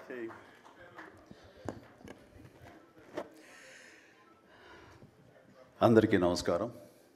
అందరికీ నమస్కారం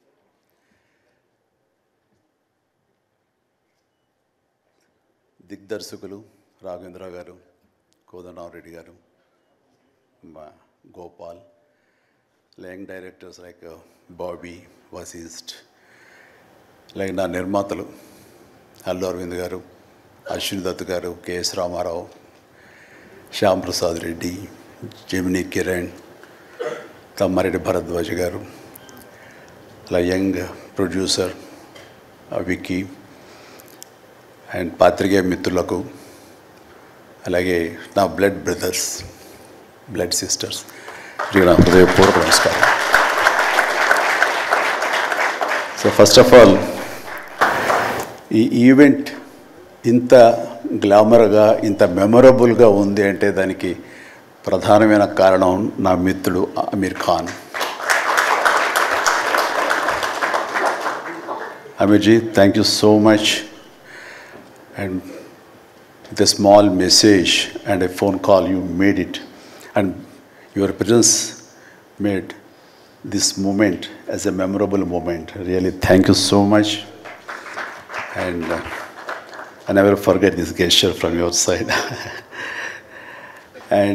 దిగ్దర్శకులు రాఘవేంద్ర గారు కోదండరామరెడ్డి గారు మా Gopal young directors like Bobby Vashisht like నా నిర్మాతలు అల్లు అరవింద్ గారు అశ్విని దత్ గారు కెఎస్ రామారావు శ్యామ్ ప్రసాద్ రెడ్డి జమినీ కిరణ్ తమ్మారెడ్డి భరద్వాజ్ గారు అలా యంగ్ ప్రొడ్యూసర్ విక్కీ అండ్ పాత్రికేయ మిత్రులకు అలాగే నా బ్లడ్ బ్రదర్స్ బ్లడ్ సిస్టర్స్ నా హృదయపూర్వక నమస్కారం సో ఫస్ట్ ఆఫ్ ఆల్ ఈ ఈవెంట్ ఇంత గ్లామర్గా ఇంత మెమొరబుల్గా ఉంది అంటే దానికి ప్రధానమైన కారణం నా మిత్రుడు Aamir Khan Aamirji thank you so much and with a small message and a phone call, you made it. And your presence made this moment as a memorable moment. Really, thank you so much. And uh, I never forget this gesture from your side. and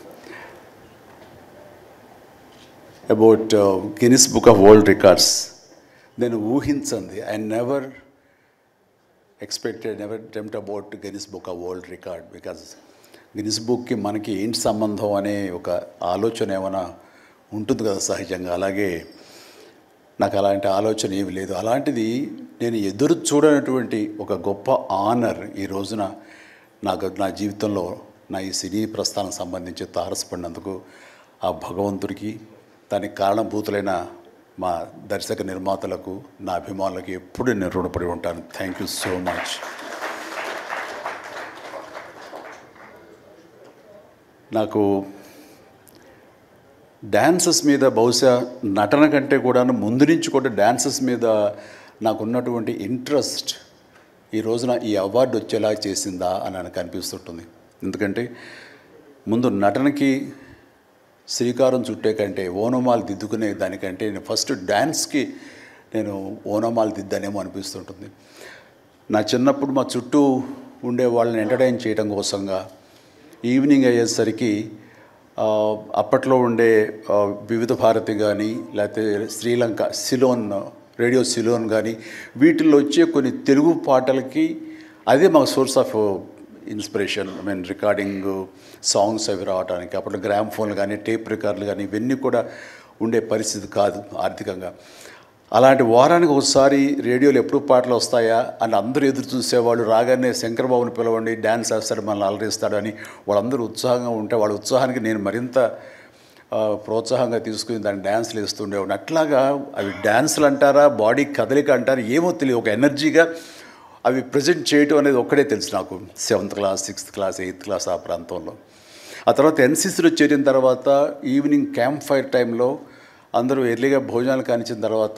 about uh, Guinness Book of World Records, then ఊహించండి I never expected never dreamt about Guinness book ఆ world record because Guinness బుక్కి మనకి ఏంటి సంబంధం అనే ఒక ఆలోచన ఏమైనా ఉంటుంది కదా సహజంగా అలాగే నాకు అలాంటి ఆలోచన ఏమి లేదు అలాంటిది నేను ఎదురు చూడనటువంటి ఒక గొప్ప ఆనర్ ఈ రోజున నాకు నా జీవితంలో నా ఈ సినీ ప్రస్థానం సంబంధించి తారసపడినందుకు ఆ భగవంతుడికి దానికి కారణభూతులైన మా దర్శక నిర్మాతలకు నా అభిమానులకు ఎప్పుడు నేను రుణపడి ఉంటాను థ్యాంక్ యూ సో మచ్ నాకు డ్యాన్సెస్ మీద బహుశా నటన కంటే కూడా ముందు నుంచి కూడా డ్యాన్సెస్ మీద నాకు ఉన్నటువంటి ఇంట్రెస్ట్ ఈ రోజున ఈ అవార్డు వచ్చేలా చేసిందా అని నాకు అనిపిస్తుంటుంది ఎందుకంటే ముందు నటనకి శ్రీకారం చుట్టే కంటే ఓనమాలు దిద్దుకునే దానికంటే నేను ఫస్ట్ డ్యాన్స్కి నేను ఓనమాలు దిద్దానేమో అనిపిస్తుంటుంది నా చిన్నప్పుడు మా చుట్టూ ఉండే వాళ్ళని ఎంటర్టైన్ చేయడం కోసంగా ఈవినింగ్ అయ్యేసరికి ఆ, అప్పట్లో ఉండే ఆ, వివిధ భారతి కానీ లేకపోతే శ్రీలంక సిలోన్ రేడియో సిలోన్ కానీ వీటిల్లో వచ్చే కొన్ని తెలుగు పాటలకి అదే మాకు source of inspiration I mean recording songs అవి రావడానికి అప్పుడు గ్రామ్ ఫోన్లు కానీ టేప్ రికార్డులు కానీ ఇవన్నీ కూడా ఉండే పరిస్థితి కాదు ఆర్థికంగా అలాంటి వారానికి ఒకసారి రేడియోలో ఎప్పుడు పాటలు వస్తాయా అని అందరూ ఎదురు చూసేవాళ్ళు రాగానే శంకరబాబుని పిలవండి డ్యాన్స్ వేస్తాడు మనల్ని అలరిస్తాడు అని వాళ్ళందరూ ఉత్సాహంగా ఉంటే వాళ్ళ ఉత్సాహానికి నేను మరింత ఆ, ప్రోత్సాహంగా తీసుకుని దాన్ని డ్యాన్స్లు వేస్తుండేవాడిని అట్లాగా అవి డ్యాన్సులు అంటారా బాడీ కదలిక అంటారా ఏమో తెలియదు ఒక ఎనర్జీగా అవి ప్రజెంట్ చేయటం అనేది ఒక్కడే తెలుసు నాకు seventh class sixth class eighth class ఆ ప్రాంతంలో ఆ తర్వాత ఎన్సీసీలో చేరిన తర్వాత ఈవినింగ్ క్యాంప్ ఫైర్ టైంలో అందరూ ఎర్లీగా భోజనాలు కానిచ్చిన తర్వాత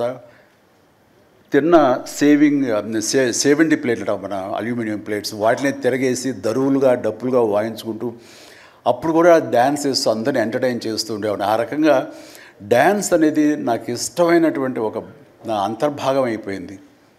తిన్న సేవింగ్ సే సేవెంటీ ప్లేట్లు మన అల్యూమినియం ప్లేట్స్ వాటిని తిరగేసి దరువులుగా డప్పులుగా వాయించుకుంటూ అప్పుడు కూడా డ్యాన్స్ వేస్తూ అందరిని ఎంటర్టైన్ చేస్తూ ఉండేవాడిని ఆ రకంగా డ్యాన్స్ అనేది నాకు ఇష్టమైనటువంటి ఒక నా అంతర్భాగం అయిపోయింది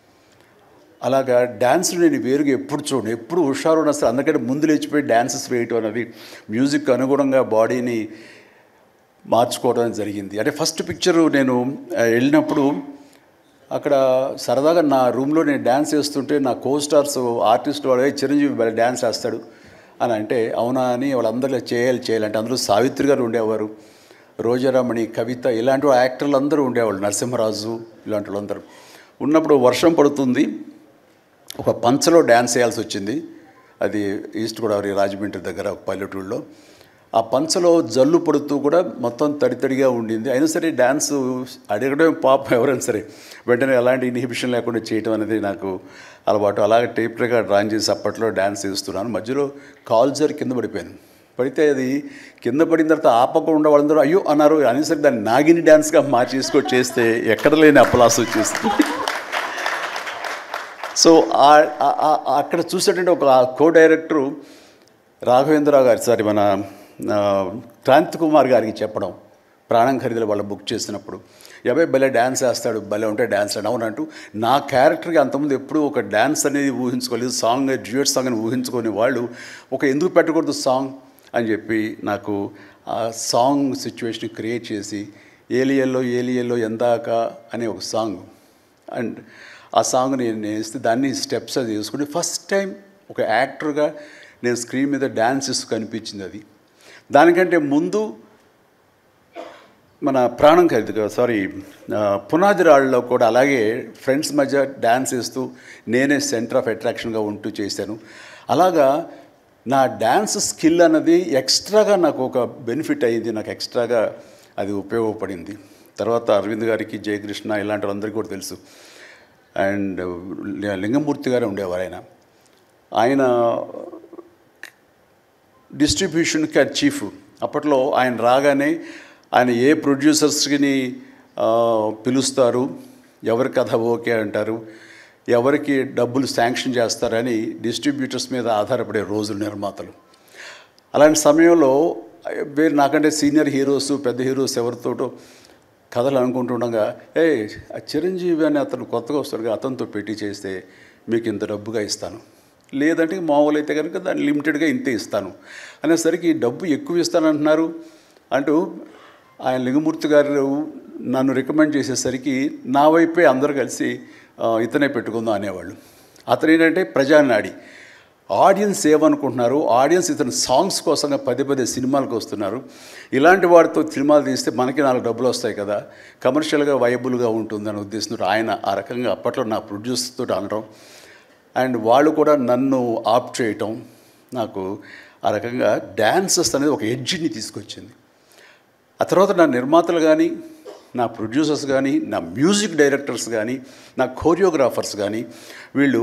అలాగా డ్యాన్స్ నేను వేరుగా ఎప్పుడు చూడను ఎప్పుడు హుషారు ఉన్నా సరే అందుకంటే ముందు లేచిపోయి డ్యాన్సెస్ వేయటం అనేది మ్యూజిక్ అనుగుణంగా బాడీని మార్చుకోవడం జరిగింది అంటే ఫస్ట్ పిక్చరు నేను ఆ, వెళ్ళినప్పుడు అక్కడ సరదాగా నా రూమ్లో నేను డ్యాన్స్ వేస్తుంటే నా కో స్టార్స్ ఆర్టిస్ట్ వాడు "ఏయ్, చిరంజీవి భలే డ్యాన్స్ వేస్తాడు అని అంటే అవునా అని వాళ్ళందరూ చేయాలి చేయాలి అంటే అందరూ సావిత్రి గారు ఉండేవారు రోజారామణి కవిత ఇలాంటి యాక్టర్లు అందరూ ఉండేవాళ్ళు నరసింహరాజు ఇలాంటి వాళ్ళందరూ ఉన్నప్పుడు వర్షం పడుతుంది ఒక పంచలో డ్యాన్స్ చేయాల్సి వచ్చింది అది ఈస్ట్ గోదావరి రాజమండ్రి దగ్గర ఒక పల్లెటూరులో ఆ పంచలో జల్లు పడుతూ కూడా మొత్తం తడి తడిగా ఉండింది అయినా సరే డ్యాన్స్ అడగడం పాపం ఎవరైనా సరే వెంటనే ఎలాంటి ఇన్హిబిషన్ లేకుండా చేయటం అనేది నాకు అలవాటు అలాగే టేప్ రికార్డ్ డ్రాయింగ్ చేసి అప్పట్లో డ్యాన్స్ చేస్తున్నాను మధ్యలో కాల్ జరి కింద పడిపోయాను పడితే అది కింద పడిన తర్వాత ఆపకుండా వాళ్ళందరూ అయ్యో అన్నారు అనేసరికి దాన్ని నాగిని డ్యాన్స్గా మార్చేసుకొని చేస్తే ఎక్కడ లేని అప్పలాస్ వచ్చేస్తుంది సో ఆ- ఆ- ఆ- అక్కడ చూసేటంటే ఒక కో డైరెక్టరు రాఘవేంద్రరావు గారి సారీ మన ఆ, క్రాంతి కుమార్ గారికి చెప్పడం ప్రాణం ఖరీదులు వాళ్ళు బుక్ చేసినప్పుడు ఎవై భలే డ్యాన్స్ వేస్తాడు భలే ఉంటే డ్యాన్స్ అని అవునంటూ నా క్యారెక్టర్కి అంతకుముందు ఎప్పుడూ ఒక డ్యాన్స్ అనేది ఊహించుకోలేదు సాంగ్ డ్యూయట్ సాంగ్ అని ఊహించుకొని వాళ్ళు ఒక ఎందుకు పెట్టకూడదు సాంగ్ అని చెప్పి నాకు ఆ సాంగ్ సిచ్యువేషన్ క్రియేట్ చేసి ఏలియల్లో ఏలియల్లో ఎందాక అనే ఒక సాంగ్ అండ్ ఆ సాంగ్ నేను నేస్తే దాన్ని స్టెప్స్ అది చేసుకుంటే ఫస్ట్ టైం ఒక యాక్టర్గా నేను స్క్రీన్ మీద డ్యాన్స్ ఇస్తూ కనిపించింది అది దానికంటే ముందు మన ప్రాణం ఖరీదు సారీ పునాది రాళ్ళలో కూడా అలాగే ఫ్రెండ్స్ మధ్య డ్యాన్స్ వేస్తూ నేనే సెంటర్ ఆఫ్ అట్రాక్షన్గా ఉంటూ చేశాను అలాగా నా డ్యాన్స్ స్కిల్ అన్నది ఎక్స్ట్రాగా నాకు ఒక బెనిఫిట్ అయ్యింది నాకు ఎక్స్ట్రాగా అది ఉపయోగపడింది తర్వాత అరవింద్ గారికి జయకృష్ణ ఇలాంటి వాళ్ళందరికీ కూడా తెలుసు అండ్ లింగమూర్తి గారు ఉండేవారు ఆయన ఆయన డిస్ట్రిబ్యూషన్కి అది చీఫ్ అప్పట్లో ఆయన రాగానే ఆయన ఏ ప్రొడ్యూసర్స్కి పిలుస్తారు ఎవరి కథ ఓకే అంటారు ఎవరికి డబ్బులు శాంక్షన్ చేస్తారని డిస్ట్రిబ్యూటర్స్ మీద ఆధారపడే రోజులు నిర్మాతలు అలాంటి సమయంలో వేరు నాకంటే సీనియర్ హీరోస్ పెద్ద హీరోస్ ఎవరితోటో కథలు అనుకుంటుండగా ఏ ఆ చిరంజీవి అని అతను కొత్తగా వస్తాడుగా అతనితో పెట్టి చేస్తే మీకు ఇంత డబ్బుగా ఇస్తాను లేదంటే మామూలు అయితే కనుక దాన్ని లిమిటెడ్గా ఇంతే ఇస్తాను అనేసరికి డబ్బు ఎక్కువ ఇస్తానంటున్నారు అంటూ ఆయన లింగమూర్తి గారు నన్ను రికమెండ్ చేసేసరికి నా వైపే అందరూ కలిసి ఆ, ఇతనే పెట్టుకుందాం అనేవాళ్ళు అతను ఏంటంటే ప్రజానాడి ఆడియన్స్ ఏమనుకుంటున్నారు ఆడియన్స్ ఇతను సాంగ్స్ కోసంగా పదే పదే సినిమాలకు వస్తున్నారు ఇలాంటి వాడితో సినిమాలు తీస్తే మనకి నాలుగు డబ్బులు వస్తాయి కదా కమర్షియల్గా వైబుల్గా ఉంటుందని ఉద్దేశంతో ఆయన ఆ రకంగా అప్పట్లో నా ప్రొడ్యూసర్ తోటి అనడం అండ్ వాళ్ళు కూడా నన్ను ఆప్ చేయటం నాకు ఆ రకంగా డ్యాన్సెస్ అనేది ఒక ఎడ్జిని తీసుకొచ్చింది ఆ తర్వాత నా నిర్మాతలు కానీ నా ప్రొడ్యూసర్స్ కానీ నా మ్యూజిక్ డైరెక్టర్స్ కానీ నా కోరియోగ్రాఫర్స్ కానీ వీళ్ళు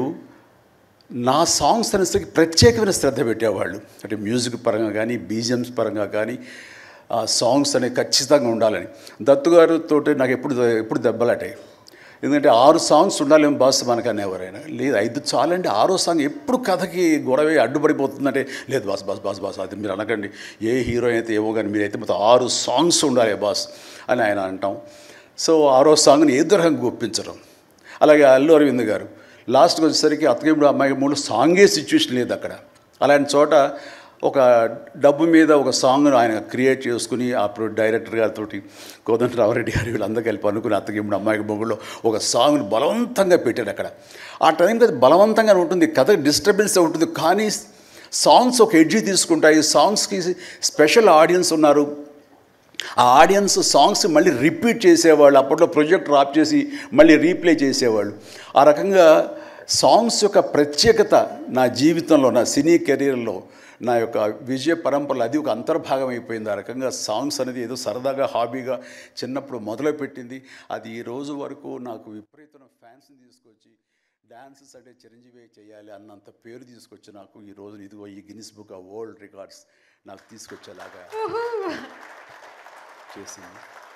నా సాంగ్స్ అనేసరికి ప్రత్యేకమైన శ్రద్ధ పెట్టేవాళ్ళు అంటే మ్యూజిక్ పరంగా కానీ బీజిఎమ్స్ పరంగా కానీ ఆ సాంగ్స్ అనేవి ఖచ్చితంగా ఉండాలని దత్తు గారితో నాకు ఎప్పుడు ఎప్పుడు దెబ్బలాటాయి ఎందుకంటే ఆరు సాంగ్స్ ఉండాలేమో బాస్ మనకు అనేవారైనా లేదు ఐదు చాలండి ఆరో సాంగ్ ఎప్పుడు కథకి గొడవ అడ్డుపడిపోతుందంటే లేదు బాస్ బాస్ బాస్ బాస్ అది మీరు అనకండి ఏ హీరో అయితే ఏమో కానీ మీరైతే మొత్తం ఆరు సాంగ్స్ ఉండాలి బాస్ అని ఆయన అంటాం సో ఆరో సాంగ్ని ఏ తరహంగా ఒప్పించడం అలాగే అల్లు అరవింద్ గారు లాస్ట్కి వచ్చేసరికి అత్తగిప్పుడు అమ్మాయి మూడు సాంగే సిచ్యువేషన్ లేదు అక్కడ అలాంటి చోట ఒక డబ్బు మీద ఒక సాంగ్ను ఆయన క్రియేట్ చేసుకుని ఆ ప్రో డైరెక్టర్ గారితో కోదండ రామరెడ్డి గారు వీళ్ళందరూ కలిపి అనుకుని అత్తగిప్పుడు అమ్మాయికి బొగ్గులో ఒక సాంగ్ను బలవంతంగా పెట్టాడు అక్కడ ఆ టైంకి అది బలవంతంగా ఉంటుంది కథ డిస్టర్బెన్స్ ఉంటుంది కానీ సాంగ్స్ ఒక ఎడ్జి తీసుకుంటాయి సాంగ్స్కి స్పెషల్ ఆడియన్స్ ఉన్నారు ఆ ఆడియన్స్ సాంగ్స్ మళ్ళీ రిపీట్ చేసేవాళ్ళు అప్పట్లో ప్రొజెక్ట్ డ్రాప్ చేసి మళ్ళీ రీప్లే చేసేవాళ్ళు ఆ రకంగా సాంగ్స్ యొక్క ప్రత్యేకత నా జీవితంలో నా సినీ కెరీర్లో నా యొక్క విజయ పరంపరలో అది ఒక అంతర్భాగం అయిపోయింది ఆ రకంగా సాంగ్స్ అనేది ఏదో సరదాగా హాబీగా చిన్నప్పుడు మొదలుపెట్టింది అది ఈ రోజు వరకు నాకు విపరీతమైన ఫ్యాన్స్ని తీసుకొచ్చి డాన్సెస్ అంటే చిరంజీవి చేయాలి అన్నంత పేరు తీసుకొచ్చి నాకు ఈ రోజు ఇదిగో ఈ Guinness book of world records నాకు తీసుకొచ్చేలాగా చేసింది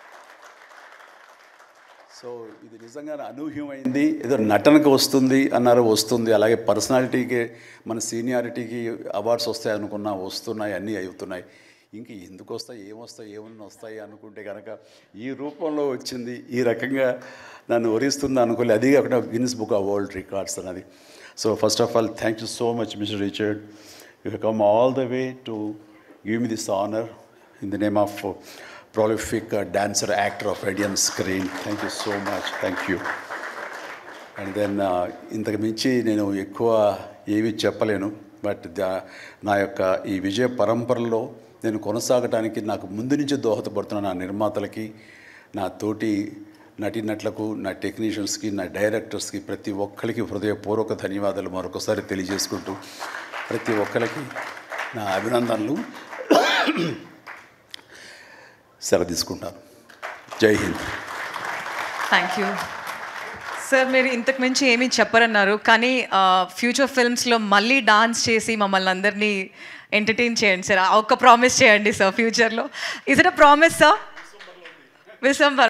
సో ఇది నిజంగా అనూహ్యమైంది ఏదో నటనకు వస్తుంది అన్నారు వస్తుంది అలాగే పర్సనాలిటీకి మన సీనియారిటీకి అవార్డ్స్ వస్తాయి అనుకున్నా వస్తున్నాయి అన్నీ అవుతున్నాయి ఇంక ఎందుకు వస్తాయి ఏమొస్తాయి ఏమన్నా వస్తాయి అనుకుంటే కనుక ఈ రూపంలో వచ్చింది ఈ రకంగా నన్ను వరిస్తుంది అనుకోలే అది కాకుండా Guinness book of world records అన్నది so first of all thank you so much mister Richard you come all the way to give me this honour in the name of prolific uh, dancer, actor of Indian screen. Thank you so much. Thank you. And then ఇంతకు మించి నేను ఎక్కువ ఏమీ చెప్పలేను but the నా యొక్క ఈ విజయ పరంపరలో నేను కొనసాగడానికి నాకు ముందు నుంచి దోహదపడుతున్న నా నిర్మాతలకి నా తోటి నటీనటులకు నా టెక్నీషియన్స్కి నా డైరెక్టర్స్కి ప్రతి ఒక్కరికి హృదయపూర్వక ధన్యవాదాలు మరొకసారి తెలియజేసుకుంటూ ప్రతి ఒక్కరికి నా అభినందనలు సెలవు తీసుకుంటాను జై హింద్ థ్యాంక్ యూ సార్ మీరు ఇంతకు మించి ఏమీ చెప్పరన్నారు కానీ ఫ్యూచర్ ఫిల్మ్స్లో మళ్ళీ డాన్స్ చేసి మమ్మల్ని అందరినీ ఎంటర్టైన్ చేయండి సార్ ఆ ఒక్క ప్రామిస్ చేయండి సార్ ఫ్యూచర్లో is it a promise sir విసంబర్